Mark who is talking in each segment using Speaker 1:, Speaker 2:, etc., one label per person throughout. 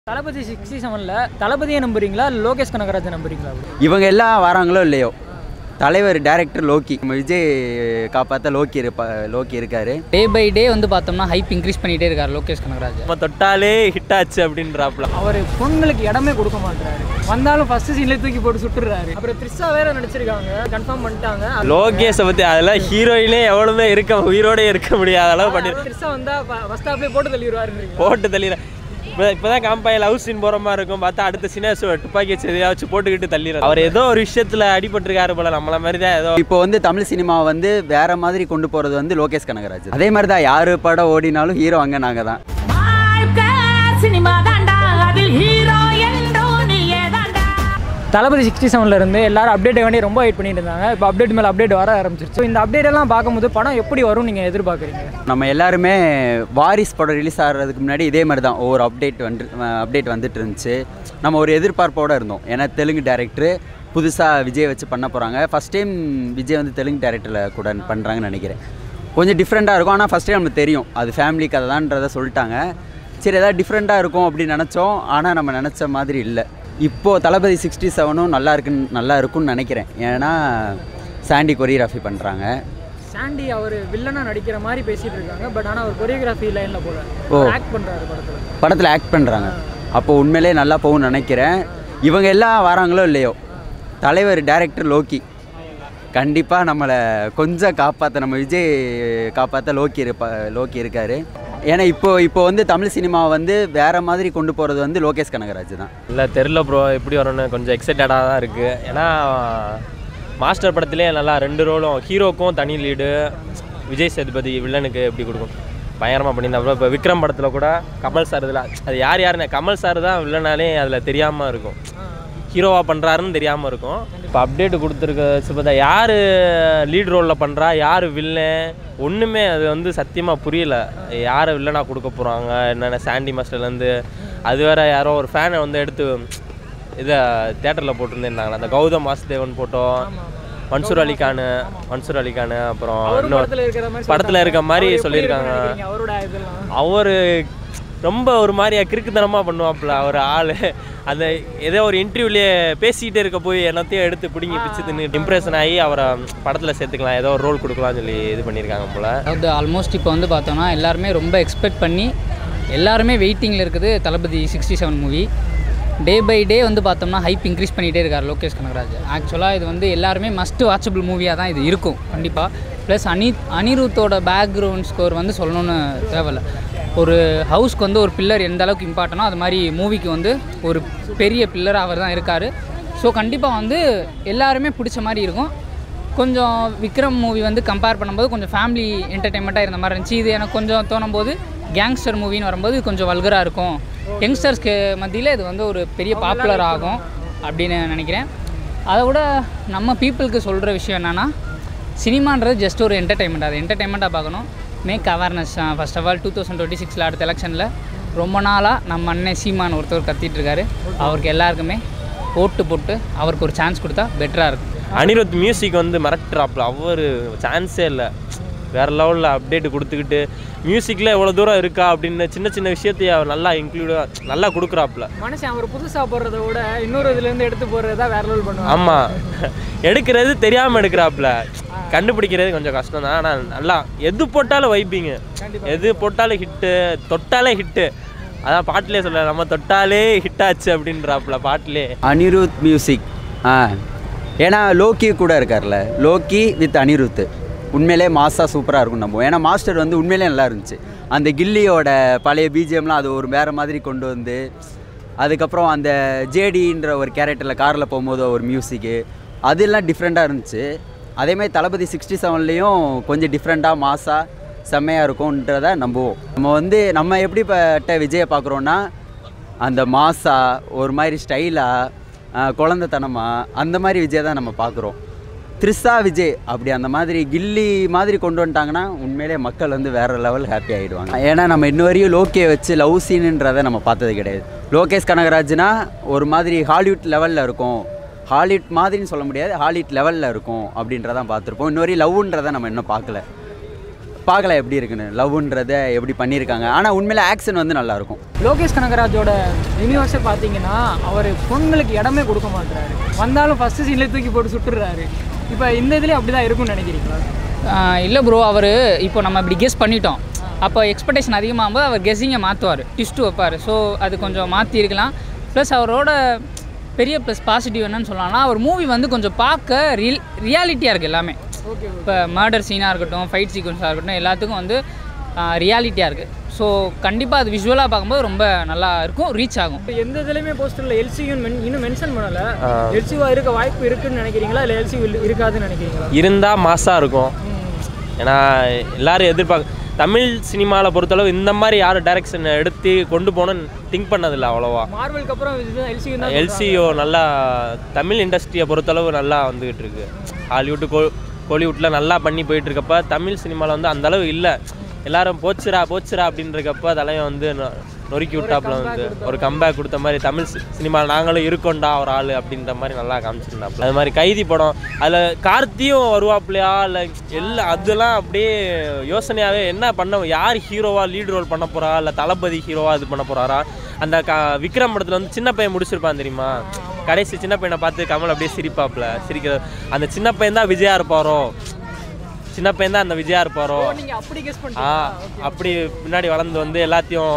Speaker 1: தளபதி sixty செவனில் தளபதியை நம்புறீங்களா இல்லை லோகேஷ் கனகராஜன் நம்புறீங்களா
Speaker 2: இவங்க எல்லாம் வராங்களோ இல்லையோ தலைவர் டைரக்டர் லோக்கி நம்ம விஜய் காப்பாற்ற லோக்கி இருப்பா லோக்கி இருக்காரு
Speaker 3: டே பை டே வந்து பார்த்தோம்னா ஹைப் இன்க்ரீஸ் பண்ணிகிட்டே இருக்கார் லோகேஷ் கனகராஜ்
Speaker 4: நம்ம தொட்டாலே ஹிட் ஆச்சு அப்படின்றாப்ல
Speaker 1: அவர் பொண்ணுங்களுக்கு இடமே கொடுக்க மாட்டாரு வந்தாலும் ஃபர்ஸ்ட் சீன்ல தூக்கி போட்டு சுட்டுறாரு அப்புறம் த்ரிஷா வேற நடிச்சிருக்காங்க கன்ஃபார்ம் பண்ணிட்டாங்க
Speaker 4: லோகேஷை பற்றி அதெல்லாம் ஹீரோயினே எவ்வளவுமே இருக்க உயிரோடே இருக்க முடியாத அளவு பண்ணி
Speaker 1: த்ரிஷா வந்தா ஃபர்ஸ்ட் ஹாஃப்லேயே போட்டு தள்ளிடுவாரு
Speaker 4: போட்டு தள்ளிட இப்போ இப்போ தான் காம்பாய் லவ் சீன் போகிற மாதிரி இருக்கும் பார்த்தா அடுத்த சீனே துப்பாக்கி வச்சு எதையா வச்சு போட்டுக்கிட்டு தள்ளிடுறாரு அவர் ஏதோ ஒரு விஷயத்தில் அடிபட்டிருக்காரு போல நம்மள மாதிரி தான் ஏதோ
Speaker 2: இப்போ வந்து தமிழ் சினிமா வந்து வேற மாதிரி கொண்டு போகிறது வந்து லோகேஷ் கனகராஜ் அதே மாதிரி தான் யார் படம் ஓடினாலும் ஹீரோ அங்கே நாங்கள் தான்
Speaker 5: வாழ்க்கை சினிமா தாண்டா அதில் ஹீரோ என்றோ நீயே தாண்டா
Speaker 1: தளபதி சிக்ஸ்டி செவன்ல இருந்து எல்லாரும் அப்டேட் வேண்டி ரொம்ப வெயிட் பண்ணிட்டு இருந்தாங்க இப்போ அப்டேட் மேலே அப்டேட் வர ஆரம்பிச்சிருச்சு இந்த அப்டேட் எல்லாம் பார்க்கும்போது படம் எப்படி வரும் நீங்கள் எதிர்பார்க்குறீங்க
Speaker 2: நம்ம எல்லாருமே வாரிஸ் படம் ரிலீஸ் ஆகிறதுக்கு முன்னாடி இதே மாதிரி தான் ஒவ்வொரு அப்டேட் வந்து அப்டேட் வந்துட்டு இருந்துச்சு நம்ம ஒரு எதிர்பார்ப்போடு இருந்தோம் ஏன்னா தெலுங்கு டேரக்டர் புதுசாக விஜய் வச்சு பண்ண போகிறாங்க ஃபஸ்ட் டைம் விஜய் வந்து தெலுங்கு டேரக்டரில் கூட பண்ணுறாங்கன்னு நினைக்கிறேன் கொஞ்சம் டிஃப்ரெண்ட்டாக இருக்கும் ஆனால் ஃபஸ்ட் டைம் நமக்கு தெரியும் அது ஃபேமிலி கதை தான்றதை சொல்லிட்டாங்க சரி ஏதாவது டிஃப்ரெண்ட்டாக இருக்கும் அப்படின்னு நினச்சோம் ஆனால் நம்ம நினச்ச மாதிரி இல்லை இப்போது தளபதி சிக்ஸ்டி செவனும் நல்லா இருக்குன்னு நல்லா இருக்கும்னு நினைக்கிறேன் ஏன்னா சாண்டி கொரியோகிராஃபி பண்ணுறாங்க
Speaker 1: சாண்டி அவர் வில்லனா நடிக்கிற மாதிரி பேசிட்டு இருக்காங்க பட் ஆனால் அவர் கொரியோகிராஃபி லைனில் போல
Speaker 2: ஓ.
Speaker 1: ஆக்ட் பண்ணுறாரு படத்தில்
Speaker 2: படத்தில் ஆக்ட் பண்ணுறாங்க அப்போ உண்மையிலே நல்லா போகும்னு நினைக்கிறேன் இவங்க எல்லாம் வராங்களோ இல்லையோ தலைவர் டைரக்டர் லோக்கி கண்டிப்பாக நம்மளை கொஞ்சம் காப்பாற்ற நம்ம விஜய் காப்பாற்ற லோக்கி இருப்பா லோக்கி இருக்கார் ஏன்னா இப்போ இப்போ வந்து தமிழ் சினிமா வந்து வேற மாதிரி கொண்டு போகிறது வந்து லோகேஷ் கனகராஜ் தான்
Speaker 4: இல்லை தெரில ப்ரோ எப்படி வரும்னு கொஞ்சம் எக்ஸைட்டடாக தான் இருக்குது ஏன்னா மாஸ்டர் படத்திலே நல்லா ரெண்டு ரோலும் ஹீரோக்கும் தனி லீடு விஜய் சேதுபதி வில்லனுக்கு எப்படி கொடுக்கும் பயங்கரமாக பண்ணியிருந்தா ப்ரோ இப்போ விக்ரம் படத்தில் கூட கமல் சார் இதில் அது யார் யாருன்னு கமல் சார் தான் வில்லனாலே அதில் தெரியாமல் இருக்கும் ஹீரோவாக பண்ணுறாருன்னு தெரியாமல் இருக்கும் இப்போ அப்டேட் கொடுத்துருக்க பார்த்தா யார் லீட் ரோலில் பண்ணுறா யார் வில்லன் ஒன்றுமே அது வந்து சத்தியமாக புரியல யாரை வில்லனாக கொடுக்க போகிறாங்க என்னென்ன சாண்டி மாஸ்டர்லேருந்து அது வேற யாரோ ஒரு ஃபேனை வந்து எடுத்து இதை தேட்டரில் போட்டிருந்தேன்னாங்களா அந்த கௌதம் வாசுதேவன் போட்டோம் மன்சூர் அலிகானு மன்சூர் அலிகானு அப்புறம்
Speaker 1: அவர்
Speaker 4: இன்னொரு
Speaker 1: படத்தில் இருக்கிற மாதிரி
Speaker 4: படத்தில் இருக்க மாதிரி
Speaker 1: அவர் எப்படி
Speaker 4: சொல்லியிருக்காங்க
Speaker 1: இருக்குன்னு நினைக்கிறீங்க? அவரோட இதெல்லாம்
Speaker 4: அவர் ரொம்ப ஒரு மாதிரியா கிறுக்குத்தனமாக பண்ணுவாப்புல அவர் ஆள் அந்த ஏதோ ஒரு இன்டர்வியூலேயே பேசிக்கிட்டே இருக்க போய் எல்லாத்தையும் எடுத்து பிடிங்கி பிச்சு தின்னு இம்ப்ரெஷன் ஆகி அவரை படத்தில் சேர்த்துக்கலாம் ஏதோ ஒரு ரோல் கொடுக்கலாம்னு சொல்லி இது பண்ணியிருக்காங்க போல்
Speaker 3: அதாவது ஆல்மோஸ்ட் இப்போ வந்து பார்த்தோம்னா எல்லாருமே ரொம்ப எக்ஸ்பெக்ட் பண்ணி எல்லாருமே வெயிட்டிங்கில் இருக்குது Thalapathy sixty seven movie day by day வந்து பார்த்தோம்னா ஹைப் இன்க்ரீஸ் பண்ணிகிட்டே இருக்கார் லோகேஷ் கனகராஜ் ஆக்சுவலாக இது வந்து எல்லாருமே மஸ்ட் வாட்சபிள் மூவியாக தான் இது இருக்கும் கண்டிப்பாக ப்ளஸ் அனி அனிருத்தோட பேக்ரவுண்ட் ஸ்கோர் வந்து சொல்லணும்னு தேவையில்ல ஒரு ஹவுஸ்க்கு வந்து ஒரு பில்லர் எந்த அளவுக்கு இம்பார்ட்டனோ அது மாதிரி மூவிக்கு வந்து ஒரு பெரிய பில்லர் அவர் தான் இருக்கார் ஸோ கண்டிப்பாக வந்து எல்லாருமே பிடிச்ச மாதிரி இருக்கும் கொஞ்சம் விக்ரம் மூவி வந்து கம்பேர் பண்ணும்போது கொஞ்சம் ஃபேமிலி என்டர்டைன்மெண்ட்டாக இருந்த மாதிரி இருந்துச்சு இது எனக்கு கொஞ்சம் தோணும் போது கேங்ஸ்டர் மூவின்னு வரும்போது இது கொஞ்சம் வல்கராக இருக்கும் யங்ஸ்டர்ஸ்க்கு மத்தியில் இது வந்து ஒரு பெரிய பாப்புலர் ஆகும் அப்படின்னு நினைக்கிறேன் அதை விட நம்ம பீப்புளுக்கு சொல்கிற விஷயம் என்னென்னா சினிமான்றது ஜஸ்ட் ஒரு என்டர்டைன்மெண்ட் அது என்டர்டைன்மெண்ட்டாக பார்க்கணும் make awareness first of all two thousand twenty சிக்ஸில் அடுத்த எலெக்ஷனில் ரொம்ப நாளாக நம்ம அண்ணன் சீமான் ஒருத்தர் கத்திட்டு இருக்காரு அவருக்கு எல்லாருக்குமே ஓட்டு போட்டு அவருக்கு ஒரு சான்ஸ் கொடுத்தா பெட்டராக இருக்கும்
Speaker 4: அனிருத் மியூசிக் வந்து மிரட்டுறாப்புல அவர் சான்ஸே இல்லை வேறு லெவலில் அப்டேட் கொடுத்துக்கிட்டு மியூசிக்கில் எவ்வளோ தூரம் இருக்கா அப்படின்னு சின்ன சின்ன விஷயத்தையும் அவர் நல்லா இன்க்ளூடாக நல்லா கொடுக்குறாப்புல
Speaker 1: மனுஷன் அவர் புதுசாக போடுறத விட இன்னொரு இதுலேருந்து எடுத்து போடுறது தான் வேற லெவல் பண்ணுவாங்க
Speaker 4: ஆமாம் எடுக்கிறது தெரியாமல் எடுக்கிறாப்புல கண்டுபிடிக்கிறது கொஞ்சம் கஷ்டம் தான் ஆனால் நல்லா எது போட்டாலும் வைப்பிங்க எது போட்டாலும் ஹிட்டு தொட்டாலே ஹிட்டு அதான் பாட்டிலே சொல்ல நம்ம தொட்டாலே ஹிட் ஆச்சு அப்படின்றாப்புல பாட்டிலே
Speaker 2: அனிருத் மியூசிக் ஆ ஏன்னா லோக்கி கூட இருக்கார்ல லோக்கி வித் அனிருத் உண்மையிலே மாஸாக சூப்பராக இருக்கும் நம்ம ஏன்னா மாஸ்டர் வந்து உண்மையிலே நல்லா இருந்துச்சு அந்த கில்லியோட பழைய பிஜிஎம்லாம் அது ஒரு வேறு மாதிரி கொண்டு வந்து அதுக்கப்புறம் அந்த ஜேடின்ற ஒரு கேரக்டரில் காரில் போகும்போது ஒரு மியூசிக்கு அதெல்லாம் டிஃப்ரெண்ட்டாக இருந்துச்சு அதேமாதிரி தளபதி சிக்ஸ்டி செவன்லேயும் கொஞ்சம் டிஃப்ரெண்ட்டாக மாஸாக செம்மையாக இருக்கும்ன்றத நம்புவோம் நம்ம வந்து நம்ம எப்படிப்பட்ட விஜயை பார்க்குறோன்னா அந்த மாசா ஒரு மாதிரி ஸ்டைலாக குழந்தைத்தனமாக அந்த மாதிரி விஜய் தான் நம்ம பார்க்குறோம் த்ரிஷா விஜய் அப்படி அந்த மாதிரி கில்லி மாதிரி கொண்டு வந்துட்டாங்கன்னா உண்மையிலே மக்கள் வந்து வேற லெவல் ஹாப்பி ஆகிடுவாங்க ஏன்னா நம்ம இன்ன வரையும் லோக்கே வச்சு லவ் சீனுன்றதை நம்ம பார்த்தது கிடையாது லோகேஷ் கனகராஜ்னா ஒரு மாதிரி ஹாலிவுட் லெவலில் இருக்கும் ஹாலிவுட் மாதிரின்னு சொல்ல முடியாது ஹாலிவுட் லெவலில் இருக்கும் அப்படின்றதான் பார்த்துருப்போம் இன்ன வரையும் லவ்ன்றதை நம்ம இன்னும் பார்க்கல பார்க்கலாம் எப்படி இருக்குன்னு லவ்ன்றதை எப்படி பண்ணியிருக்காங்க ஆனால் உண்மையில ஆக்ஷன் வந்து நல்லாயிருக்கும்
Speaker 1: லோகேஷ் கனகராஜோட யூனிவர்ஸை பார்த்தீங்கன்னா அவர் பொண்ணுங்களுக்கு இடமே கொடுக்க மாட்டாரு வந்தாலும் ஃபஸ்ட்டு சீன்லேயே தூக்கி போட்டு சுட்டுறாரு இப்போ இந்த இதுலேயும் அப்படி தான் இருக்கும்னு நினைக்கிறீங்களா
Speaker 3: இல்லை ப்ரோ அவர் இப்போ நம்ம இப்படி கெஸ் பண்ணிட்டோம் அப்போ எக்ஸ்பெக்டேஷன் அதிகமாகும்போது அவர் கெஸ்ஸிங்கை மாற்றுவார் ட்விஸ்ட்டு வைப்பார் ஸோ அது கொஞ்சம் மாற்றிருக்கலாம் ப்ளஸ் அவரோட பெரிய ப்ளஸ் பாசிட்டிவ் என்னன்னு சொல்லலாம்னா அவர் மூவி வந்து கொஞ்சம் பார்க்க ரியல் ரியாலிட்டியாக இருக்குது எல்லாமே இப்போ மர்டர் சீனாக இருக்கட்டும் ஃபைட் சீக்வன்ஸாக இருக்கட்டும் எல்லாத்துக்கும் வந்து ரியாலிட்டியாக இருக்குது ஸோ கண்டிப்பாக அது விஷுவலாக பார்க்கும்போது ரொம்ப நல்லா இருக்கும் ரீச் ஆகும்
Speaker 1: இப்போ எந்த இதுலையுமே போஸ்டரில் எல்சியும் இன்னும் மென்ஷன் பண்ணலை எல்சிவா இருக்க வாய்ப்பு இருக்குன்னு நினைக்கிறீங்களா இல்லை எல்சி இருக்காதுன்னு நினைக்கிறீங்களா
Speaker 4: இருந்தால் மாசாக இருக்கும் ஏன்னா எல்லாரும் எதிர்பார்க்க தமிழ் சினிமாவில் பொறுத்தளவு இந்த மாதிரி யாரும் டைரக்ஷன் எடுத்து கொண்டு போகணும்னு திங்க் பண்ணதில்லை அவ்வளோவா
Speaker 1: மார்வலுக்கு அப்புறம் இதுதான் எல்சியூ தான்
Speaker 4: எல்சிஓ நல்லா தமிழ் இண்டஸ்ட்ரியை பொறுத்தளவு நல்லா வந்துகிட்டு இருக்கு ஹாலிவுட்டு கோ கோலிவுட்டில் நல்லா பண்ணி போயிட்டு இருக்கப்ப தமிழ் சினிமாவில் வந்து அந்த அளவு இல்லை எல்லாரும் போச்சுரா போச்சுரா அப்படின்றக்கப்ப தலைவன் வந்து நொ- நொறுக்கி விட்டாப்புல வந்து ஒரு கம்பேக் கொடுத்த மாதிரி தமிழ் சினிமாவில் நாங்களும் இருக்கோண்டா ஒரு ஆள் அப்படின்ற மாதிரி நல்லா காமிச்சிருந்தாப்புல அது மாதிரி கைதி படம் அதில் கார்த்தியும் வருவாப்புலையா இல்லை எல்லாம் அதெல்லாம் அப்படியே யோசனையாகவே என்ன பண்ண யார் ஹீரோவா லீட் ரோல் பண்ண போறா இல்லை தளபதி ஹீரோவா இது பண்ண போறாரா அந்த க விக்ரம் படத்தில் வந்து சின்ன பையன் முடிச்சிருப்பான் தெரியுமா கடைசி சின்ன பையனை பார்த்து கமல் அப்படியே சிரிப்பாப்புல சிரிக்கிற அந்த சின்ன பையன் தான் விஜயா இருப்பாரோ சின்ன பையன் தான் அந்த விஜயா இருப்பாரோ
Speaker 1: நீங்கள் அப்படி கெஸ்
Speaker 4: ஆ
Speaker 1: பண்ணிட்டீங்க
Speaker 4: அப்படி பின்னாடி வளர்ந்து வந்து எல்லாத்தையும்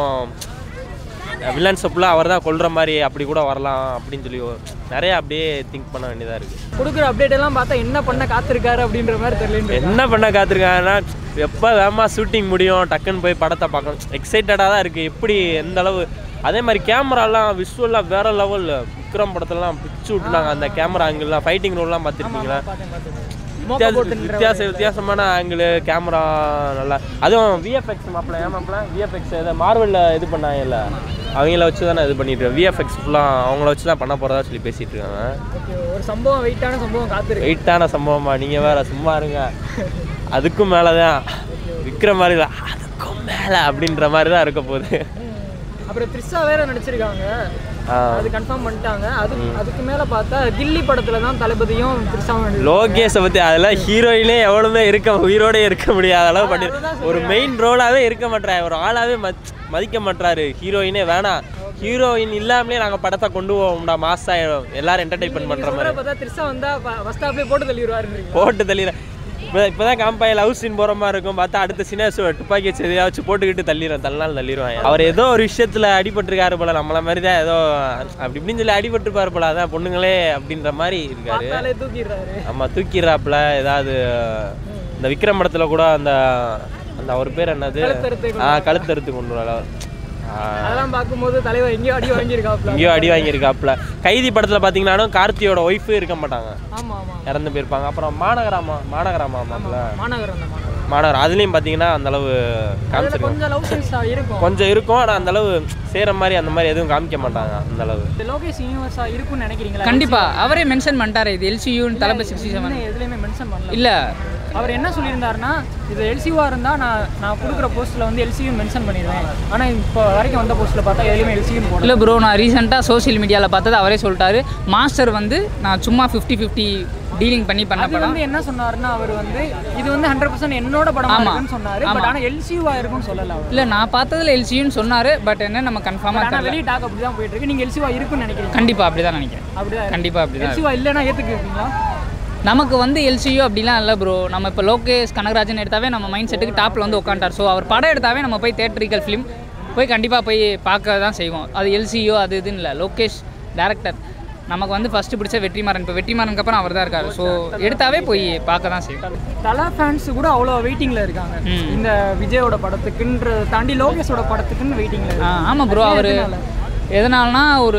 Speaker 4: வில்லன்ஸை ஃபுல்லாக அவர் தான் கொல்ற மாதிரி அப்படி கூட வரலாம் அப்படின்னு சொல்லி நிறைய அப்படியே திங்க் பண்ண வேண்டியதாக இருக்குது
Speaker 1: கொடுக்குற அப்டேட் எல்லாம் பார்த்தா என்ன பண்ண காத்திருக்காரு அப்படின்ற மாதிரி தெரியல
Speaker 4: என்ன பண்ண காத்திருக்காங்கன்னா எப்போ வேகமாக ஷூட்டிங் முடியும் டக்குன்னு போய் படத்தை பார்க்கணும் எக்ஸைட்டடாக தான் இருக்குது எப்படி எந்த அளவு அதே மாதிரி கேமராலாம் விஷுவலாக வேற லெவல் விக்ரம் படத்துலலாம் பிச்சு விட்டுனாங்க அந்த கேமரா ஆங்கிள்லாம் ஃபைட்டிங் ரோல்லாம் பார்த்துருப்பீங்களா
Speaker 1: பார்த்தேன் பார்த்தேன் மோக்க
Speaker 4: வித்தியாச
Speaker 1: போட்டுன்ற
Speaker 4: வித்தியாச வித்தியாசமான ஆங்கிள் கேமரா நல்லா அதுவும் விஎஃப்எக்ஸ் மாப்பிள்ள ஏன் மாப்பிள்ள விஎஃப்எக்ஸ் இதை மார்வலில் இது பண்ணாங்கல்ல அவங்கள வச்சு தானே இது பண்ணிட்டு விஎஃப்எக்ஸ் ஃபுல்லாக அவங்கள வச்சு தான் பண்ண போகிறதா சொல்லி பேசிகிட்டு இருக்காங்க
Speaker 1: Okay, ஒரு சம்பவம் வெயிட்டான சம்பவம் காத்திருக்கு
Speaker 4: வெயிட்டான சம்பவமா நீங்கள் வேற சும்மா இருங்க அதுக்கும் மேலே தான் விற்கிற மாதிரி இல்லை அதுக்கும் மேலே அப்படின்ற மாதிரி தான் இருக்க போகுது
Speaker 1: அப்புறம் த்ரிஷா வேற நடிச்சிருக்காங்க
Speaker 4: ஆ.
Speaker 1: அது கன்ஃபார்ம் பண்ணிட்டாங்க அது அதுக்கு மேல பார்த்தா கில்லி படத்துல தான் தளபதியும் த்ரிஷாவும் நடிச்சிருக்காங்க.
Speaker 4: லோகேஷை பற்றி அதெல்லாம் ஹீரோயினே எவ்வளவுமே இருக்க உயிரோடே இருக்க முடியாத அளவு பண்ணி ஒரு மெயின் ரோலாகவே இருக்க மாட்டாரு ஒரு ஆளாகவே மத் மதிக்க மாட்டாரு ஹீரோயினே வேணாம் ஹீரோயின் இல்லாமலே நாங்கள் படத்தை கொண்டு போவோம்டா மாஸ் ஆயிடும் எல்லாரும் என்டர்டைன்மெண்ட் பண்ணுற
Speaker 1: சொல்ற
Speaker 4: மாதிரி
Speaker 1: பார்த்தா த்ரிஷா வந்தா ஃபர்ஸ்ட் ஹாஃப்லேயே போட்டு தள்ளிடுவாருன்றீங்க
Speaker 4: போட்டு தள்ளிட இப்போ இப்போ தான் காம்பாயில் லவ் சீன் போகிற மாதிரி இருக்கும் பார்த்தா அடுத்த சின்ன துப்பாக்கி வச்சு எதையா வச்சு போட்டுக்கிட்டு தள்ளிடுறேன் தள்ளினாலும் தள்ளிடுவாங்க அவர் ஏதோ ஒரு விஷயத்தில் அடிபட்டிருக்காரு போல நம்மள மாதிரி தான் ஏதோ அப்படி இப்படின்னு சொல்லி அடிபட்டிருப்பாரு போல அதான் பொண்ணுங்களே அப்படின்ற மாதிரி இருக்காரு
Speaker 1: பார்த்தாலே தூக்கிடுறாரு
Speaker 4: ஆமாம் தூக்கிடுறாப்புல ஏதாவது இந்த விக்ரம் படத்தில் கூட அந்த அந்த அவர் பேர் என்னது
Speaker 1: கழுத்தறுத்து
Speaker 4: ஆ கழுத்தறுத்து கொண்டு வர
Speaker 1: அதெல்லாம் பார்க்கும்போது தலைவர் எங்கேயோ அடி வாங்கியிருக்காப்ல
Speaker 4: எங்கேயோ அடி வாங்கியிருக்காப்புல கைதி படத்தில் பார்த்தீங்கன்னாலும் கார்த்தியோட ஒய்ஃபு இருக்க மாட்டாங்க
Speaker 1: ஆமா ஆமா
Speaker 4: இறந்து போயிருப்பாங்க அப்புறம் மாநகராமா மாநகராமா மாப்பிள்ள
Speaker 1: மாநகரம் தான் மாநகரம்
Speaker 4: மாநகர் அதுலேயும் பார்த்தீங்கன்னா அந்த அளவு
Speaker 1: அதுல
Speaker 4: காமிச்சிருக்கோம்
Speaker 1: கொஞ்சம் லவ் சீன்ஸ் இருக்கும்
Speaker 4: கொஞ்சம் இருக்கும் ஆனால் அந்த அளவு செய்கிற மாதிரி அந்த மாதிரி எதுவும் காமிக்க மாட்டாங்க அந்த அளவு
Speaker 1: இந்த லோகேஷ் யூனிவர்ஸா இருக்கும்னு நினைக்கிறீங்களா
Speaker 3: கண்டிப்பாக அவரே மென்ஷன் பண்ணிட்டாரு இது எல்சியூன்னு தளபதி சிக்ஸ்டி செவன்
Speaker 1: இன்னும் எதுலையுமே மென்ஷன் பண்ணல
Speaker 3: இல்லை
Speaker 1: அவர் என்ன சொல்லியிருந்தாருன்னா இது எல்சியூவா இருந்தா நான் நான் கொடுக்குற போஸ்ட்ல வந்து எல்சியூ மென்ஷன் பண்ணிடுவேன் ஆனா இப்போ வரைக்கும் வந்த போஸ்ட்ல பார்த்தா எதுலையுமே எல்சியூன்னு போடல
Speaker 3: இல்லை ப்ரோ நான் ரீசெண்டாக சோஷியல் மீடியாவில் பார்த்தது அவரே சொல்லிட்டாரு மாஸ்டர் வந்து நான் சும்மா ஃபிஃப்டி ஃபிஃப்டி டீலிங் பண்ணி பண்ண
Speaker 1: அது
Speaker 3: படம்
Speaker 1: வந்து என்ன சொன்னாருன்னா அவர் வந்து இது வந்து ஹண்ட்ரட் பர்சன்ட் என்னோட படமா
Speaker 3: ஆமா.
Speaker 1: இருக்குன்னு சொன்னாரு பட்
Speaker 3: ஆமா.
Speaker 1: ஆனா எல்சியூவா இருக்கும்னு சொல்லல அவர்
Speaker 3: இல்லை நான் பார்த்ததுல எல்சியூன்னு சொன்னார் பட் என்ன நம்ம கன்ஃபார்மாக
Speaker 1: ஆனா
Speaker 3: தெரியல
Speaker 1: வெளியே டாக் அப்படி தான் போயிட்டு இருக்கு நீங்க எல்சியூவா இருக்குன்னு நினைக்கிறீங்க
Speaker 3: கண்டிப்பாக அப்படி தான் நினைக்கிறேன்
Speaker 1: அப்படிதான்
Speaker 3: கண்டிப்பாக அப்படி தான்
Speaker 1: எல்சியூவா இல்லைன்னா ஏத்துக்குவீங்களா
Speaker 3: நமக்கு வந்து எல்சியோ அப்படிலாம் இல்லை ப்ரோ நம்ம இப்போ லோகேஷ் கனகராஜன் எடுத்தாவே நம்ம மைண்ட் செட்டுக்கு டாப்பில் வந்து உட்காண்டார் ஸோ அவர் படம் எடுத்தாவே நம்ம போய் தேட்டரிக்கல் ஃபிலிம் போய் கண்டிப்பாக போய் பார்க்க தான் செய்வோம் அது எல்சியோ அது இதுன்னு இல்லை லோகேஷ் டேரக்டர் நமக்கு வந்து ஃபஸ்ட்டு பிடிச்ச வெற்றிமாறன் இப்போ வெற்றிமாறனுக்கு அப்புறம் அவர் தான் இருக்கார் ஸோ எடுத்தாவே போய் பார்க்க தான் செய்வோம்
Speaker 1: தலா ஃபேன்ஸ் கூட அவ்வளோ வெயிட்டிங்ல இருக்காங்க
Speaker 3: ம்.
Speaker 1: இந்த விஜயோட படத்துக்குன்றத தாண்டி லோகேஷோட படத்துக்குன்னு வெயிட்டிங்ல
Speaker 3: ஆ
Speaker 1: இருக்காங்க
Speaker 3: ஆமாம் ப்ரோ அவர்
Speaker 1: எதனால?
Speaker 3: எதனாலனா ஒரு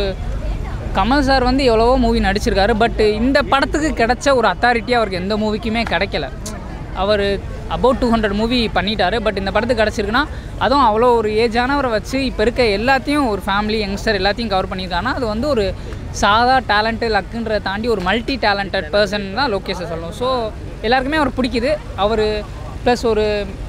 Speaker 3: கமல் சார் வந்து எவ்வளவோ மூவி நடிச்சிருக்காரு பட் இந்த படத்துக்கு கிடைச்ச ஒரு அத்தாரிட்டி அவருக்கு எந்த மூவிக்குமே கிடைக்கல அவர் அபவுட் டூ ஹண்ட்ரட் மூவி பண்ணிட்டாரு பட் இந்த படத்துக்கு கிடச்சிருக்குன்னா அதுவும் அவ்வளோ ஒரு ஏஜானவரை வச்சு இப்போ இருக்க எல்லாத்தையும் ஒரு ஃபேமிலி யங்ஸ்டர் எல்லாத்தையும் கவர் பண்ணியிருக்காங்கன்னா அது வந்து ஒரு சாதா டேலண்ட்டு லக்குன்றதை தாண்டி ஒரு மல்டி டேலண்டட் பர்சன் தான் லோகேஷை சொல்லணும் ஸோ எல்லாருக்குமே அவர் பிடிக்குது அவர் ப்ளஸ் ஒரு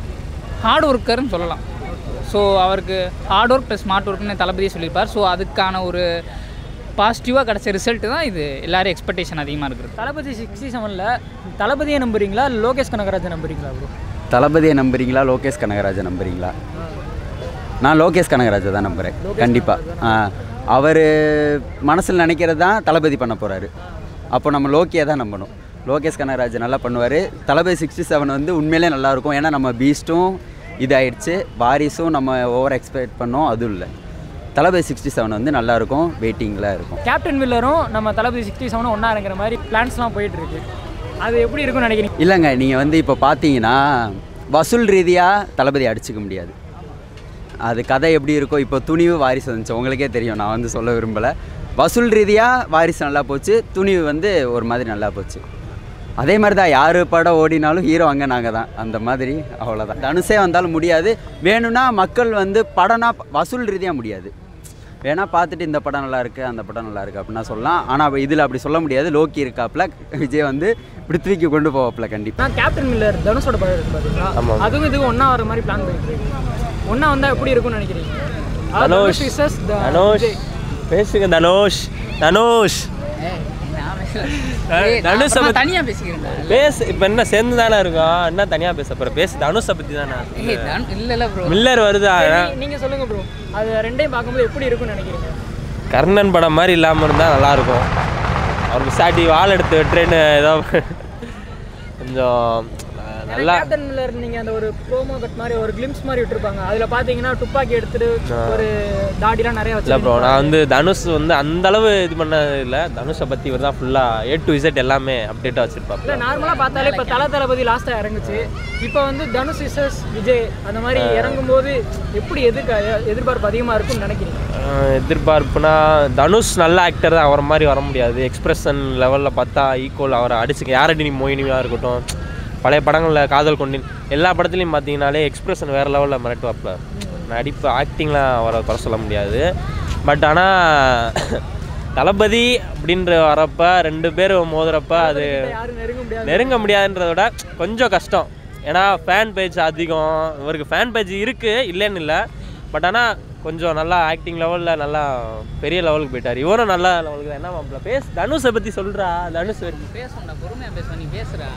Speaker 3: ஹார்ட் ஒர்க்கர்னு சொல்லலாம் ஸோ அவருக்கு ஹார்ட் ஒர்க் ப்ளஸ் ஸ்மார்ட் ஒர்க்னு தளபதியே சொல்லியிருப்பார் ஸோ அதுக்கான ஒரு பாசிட்டிவாக கிடச்ச ரிசல்ட் தான் இது எல்லாரும் எக்ஸ்பெக்டேஷன் அதிகமாக இருக்குது
Speaker 1: தளபதி சிக்ஸ்டி செவனில் தளபதியை நம்புறீங்களா இல்லை லோகேஷ் கனகராஜன் நம்புறீங்களா ப்ரோ
Speaker 2: தளபதியை நம்புறீங்களா லோகேஷ் கனகராஜை நம்புறீங்களா நான் லோகேஷ் கனகராஜை தான் நம்புகிறேன் கண்டிப்பாக அவர் மனசில் நினைக்கிறது தான் தளபதி பண்ண போகிறாரு அப்போ நம்ம லோக்கியை தான் நம்பணும் லோகேஷ் கனகராஜ் நல்லா பண்ணுவார் தளபதி சிக்ஸ்டி செவன் வந்து உண்மையிலே நல்லா இருக்கும் ஏன்னா நம்ம பீஸ்ட்டும் இதாயிடுச்சு வாரிசும் நம்ம ஓவர் எக்ஸ்பெக்ட் பண்ணோம் அதுவும் இல்லை தளபதி சிக்ஸ்டி செவன் வந்து நல்லாயிருக்கும் வெயிட்டிங்கில் இருக்கும்
Speaker 1: கேப்டன் மில்லரும் நம்ம தளபதி சிக்ஸ்டி செவனும் ஒன்றா இருக்கிற மாதிரி பிளான்ஸ்லாம் போயிட்டு இருக்கு அது எப்படி இருக்கும்னு நினைக்கிறீங்க
Speaker 2: இல்லைங்க நீங்கள் வந்து இப்போ பார்த்தீங்கன்னா வசூல் ரீதியாக தளபதி அடிச்சுக்க முடியாது அது கதை எப்படி இருக்கோ இப்போ துணிவு வாரிசு வந்துச்சு உங்களுக்கே தெரியும் நான் வந்து சொல்ல விரும்பலை வசூல் ரீதியாக வாரிசு நல்லா போச்சு துணிவு வந்து ஒரு மாதிரி நல்லா போச்சு அதே மாதிரி தான் யார் படம் ஓடினாலும் ஹீரோ அங்கே நாங்கள் தான் அந்த மாதிரி அவ்வளோதான் தனுஷே வந்தாலும் முடியாது வேணும்னா மக்கள் வந்து படம்னா வசூல் ரீதியாக முடியாது வேணா பார்த்துட்டு இந்த படம் நல்லா இருக்கு அந்த படம் நல்லா இருக்கு அப்படின்னா சொல்லலாம் ஆனால் இதில் அப்படி சொல்ல முடியாது லோக்கி இருக்காப்புல விஜய் வந்து இப்படி தூக்கி கொண்டு போவாப்புல கண்டிப்பாக
Speaker 1: நான் கேப்டன் மில்லர் தனுஷோட படம் இருக்கு பார்த்தீங்களா
Speaker 4: ஆமாம்.
Speaker 1: அதுவும் இதுவும் ஒன்றா வர மாதிரி பிளான் பண்ணிட்டு இருக்கு ஒன்றா வந்தால் எப்படி இருக்கும்னு நினைக்கிறீங்க அதாவது
Speaker 4: தனுஷ்
Speaker 1: தனுஷ் versus த-
Speaker 4: தனுஷ்
Speaker 1: விஜய்.
Speaker 4: பேசுங்க தனுஷ் தனுஷ் தனுஷை பத்தி-
Speaker 3: தனியாக பேசிக்கிறேன்
Speaker 4: பேசு இப்போ என்ன சேர்ந்து தானே இருக்கோம் என்ன தனியாக பேச போகிறேன் பேசு தனுஷை பற்றி தானே
Speaker 3: இல்லை இல்லை ப்ரோ
Speaker 4: மில்லர் வருதா
Speaker 1: சரி, நீங்க சொல்லுங்க ப்ரோ அது ரெண்டையும் பார்க்கும்போது எப்படி இருக்கும்னு நினைக்கிறீங்க
Speaker 4: கர்ணன் படம் மாதிரி இல்லாமல் இருந்தால் நல்லாயிருக்கும் அவருக்கு சாட்டி வால் எடுத்து வெட்டுறேன்னு ஏதோ கொஞ்சம் அஹ், நல்லா
Speaker 1: கேப்டன் மில்லர் நீங்க அந்த ஒரு ப்ரோமோ கட் மாதிரி ஒரு கிளிம்ஸ் மாதிரி விட்டுருப்பாங்க அதுல பாத்தீங்கன்னா துப்பாக்கி எடுத்துட்டு ஒரு தாடிலாம் நிறைய
Speaker 4: இல்லை ப்ரோ
Speaker 1: வச்சு
Speaker 4: நான் வந்து தனுஷ் வந்து அந்த அளவு இது பண்ணது இல்லை தனுஷை பற்றி இவர் தான் ஃபுல்லாக ஏ டு இசட் எல்லாமே அப்டேட்டாக வச்சுருப்பாப்புல
Speaker 1: இல்ல நார்மலா பார்த்தாலே இப்ப தல தளபதி லாஸ்டா இறங்குச்சு இப்போ வந்து தனுஷ் இசஸ் விஜய் அந்த மாதிரி இறங்கும் போது எப்படி எதிர்க்க எதிர்பார்ப்பு அதிகமா இருக்கும்னு நினைக்கிறீங்க
Speaker 4: அஹ் எதிர்பார்ப்புனா தனுஷ் நல்ல ஆக்டர் தான் அவரை மாதிரி வர முடியாது எக்ஸ்பிரஷன் லெவலில் பார்த்தா ஈக்குவல் அவரை அடிச்சுக்க யாரடி நீ மோயினியாக இருக்கட்டும் பழைய படங்களில் காதல் கொண்டின் எல்லா படத்துலையும் பார்த்தீங்கனாலே எக்ஸ்பிரஷன் வேறு லெவலில் மிரட்டுவாப்ல நடிப்பு ஆக்டிங்லாம் அவரை குறை சொல்ல முடியாது பட் ஆனால் தளபதி அப்படின்ற வரப்ப ரெண்டு பேரும் மோதுறப்ப அது
Speaker 1: யாரும் நெருங்க முடியாது
Speaker 4: நெருங்க முடியாதுன்றத விட கொஞ்சம் கஷ்டம் ஏன்னா ஃபேன் பேஜ் அதிகம் இவருக்கு ஃபேன் பேஜ் இருக்குது இல்லைன்னு இல்லை பட் ஆனால் கொஞ்சம் நல்லா ஆக்டிங் லெவலில் நல்லா பெரிய லெவலுக்கு போயிட்டார் இவரும் நல்ல லெவலுக்கு தான் என்ன மாப்பிள்ள பேச தனுஷை பற்றி சொல்கிறா தனுஷ்
Speaker 3: பேசணும்டா பொறுமையாக பேசுவேன் நீ பேசுகிறா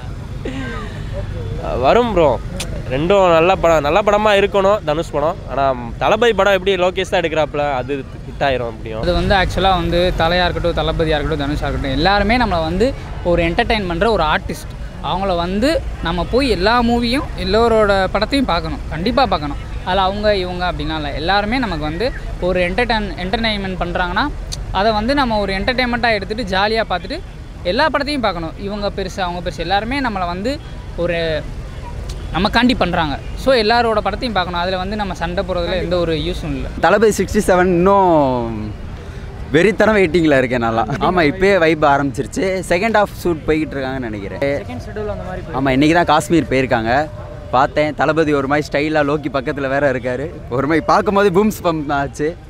Speaker 4: வரும் ப்ரோ ரெண்டும் நல்ல படம் நல்ல படமாக இருக்கணும் தனுஷ் படம் ஆனால் தளபதி படம் எப்படி லோகேஷ் தான் எடுக்கிறாப்புல அது ஹிட் ஆயிரும் அப்படியும்
Speaker 3: அது வந்து ஆக்சுவலாக வந்து தலையாக இருக்கட்டும் தளபதியாக இருக்கட்டும் தனுஷாக இருக்கட்டும் எல்லாருமே நம்மளை வந்து ஒரு என்டர்டெயின் பண்ணுற ஒரு ஆர்டிஸ்ட் அவங்கள வந்து நம்ம போய் எல்லா மூவியும் எல்லோரோட படத்தையும் பார்க்கணும் கண்டிப்பாக பார்க்கணும் அதில் அவங்க இவங்க அப்படின்லாம் இல்லை எல்லாருமே நமக்கு வந்து ஒரு என்டர்டைன் என்டர்டைன்மெண்ட் பண்ணுறாங்கன்னா அதை வந்து நம்ம ஒரு என்டர்டெயின்மெண்ட்டாக எடுத்துகிட்டு ஜாலியாக பார்த்துட்டு எல்லா படத்தையும் பார்க்கணும் இவங்க பெருசு அவங்க பெருசு எல்லாருமே நம்மளை வந்து ஒரு நமக்காண்டி பண்ணுறாங்க ஸோ எல்லாரோட படத்தையும் பார்க்கணும் அதில் வந்து நம்ம சண்டை போடுறதுல எந்த ஒரு யூஸும் இல்லை
Speaker 2: தளபதி சிக்ஸ்டி செவன் இன்னும் வெறித்தனம் வெயிட்டிங்கில் இருக்கேன் நல்லா ஆமாம் இப்போயே வைப் ஆரம்பிச்சிருச்சு செகண்ட் ஹாஃப் ஷூட் போய்கிட்டு இருக்காங்கன்னு நினைக்கிறேன்
Speaker 1: செகண்ட் ஷெட்யூல் அந்த மாதிரி
Speaker 2: ஆமாம் இன்றைக்கி தான் காஷ்மீர் போயிருக்காங்க பார்த்தேன் தளபதி ஒரு மாதிரி ஸ்டைலாக லோக்கி பக்கத்தில் வேற இருக்காரு ஒரு மாதிரி பார்க்கும்போது பூம்ஸ் பம்ப் ஆச்சு